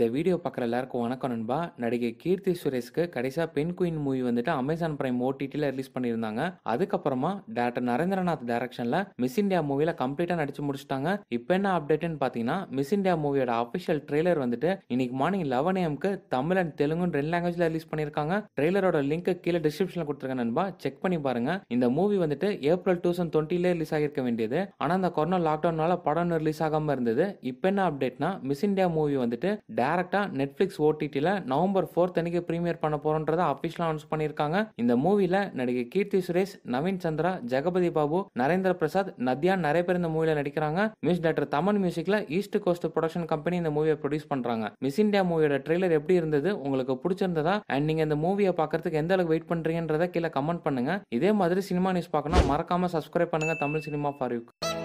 இந்த வீடியோ பார்க்குற எல்லாருக்கும் வணக்கம் நண்பா நடிகை கீர்த்தி சுரேஷ்க்கு கடைசியாக பெண் குயின் மூவி வந்துட்டு அமேசான் பிரைம் ஓடிடியில் ரிலீஸ் பண்ணியிருந்தாங்க அதுக்கப்புறமா டேரக்டர் நரேந்திரநாத் டைரக்ஷனில் மிஸ் இந்தியா மூவியில் கம்ப்ளீட்டாக நடிச்சு முடிச்சிட்டாங்க இப்போ என்ன அப்டேட்னு பார்த்தீங்கன்னா மிஸ் இந்தியா மூவியோட அஃபிஷியல் ட்ரெய்லர் வந்துட்டு இன்னைக்கு மார்னிங் லெவன் ஏஎம்க்கு தமிழ் அண்ட் தெலுங்குன்னு ரெண்டு லாங்குவேஜில் ரிலீஸ் பண்ணியிருக்காங்க ட்ரெய்லரோட லிங்க் கீழே டிஸ்கிரிப்ஷனில் கொடுத்துருக்கேன் நண்பா செக் பண்ணி பாருங்க இந்த மூவி வந்துட்டு ஏப்ரல் டூ தௌசண்ட் டுவெண்ட்டிலே ரிலீஸ் ஆகிருக்க வேண்டியது ஆனால் அந்த கொரோனா லாக்டவுனால படம் ரிலீஸ் ஆகாமல் இருந்தது இப்போ என்ன அப்டேட்னா மிஸ் இந்தியா மூவி வந்துட்டு டேரக்டா நெட்ஃபிளிக்ஸ் ஓடிடியில் நவம்பர் ஃபோர்த் அன்னைக்கு ப்ரீமியர் பண்ண போறோன்றத அஃபிஷியலாக அனௌன்ஸ் பண்ணியிருக்காங்க இந்த மூவில நடிகை கீர்த்தி சுரேஷ் நவீன் சந்திரா ஜெகபதி பாபு நரேந்திர பிரசாத் நத்யா நிறைய பேர் இந்த மூவில நடிக்கிறாங்க மியூஸ் டைரக்டர் தமன் மியூசிக்ல ஈஸ்ட் கோஸ்ட் ப்ரொடக்ஷன் கம்பெனி இந்த மூவியை ப்ரொடியூஸ் பண்றாங்க மிஸ் இந்தியா மூவியோட ட்ரெய்லர் எப்படி இருந்தது உங்களுக்கு பிடிச்சிருந்ததா அண்ட் நீங்க இந்த மூவியை பார்க்கறதுக்கு எந்த அளவுக்கு வெயிட் பண்றீங்கன்றத கீழே கமெண்ட் பண்ணுங்க இதே மாதிரி சினிமா நியூஸ் பார்க்கணும் மறக்காம சப்ஸ்கிரைப் பண்ணுங்க தமிழ் சினிமா ஃபார் யூ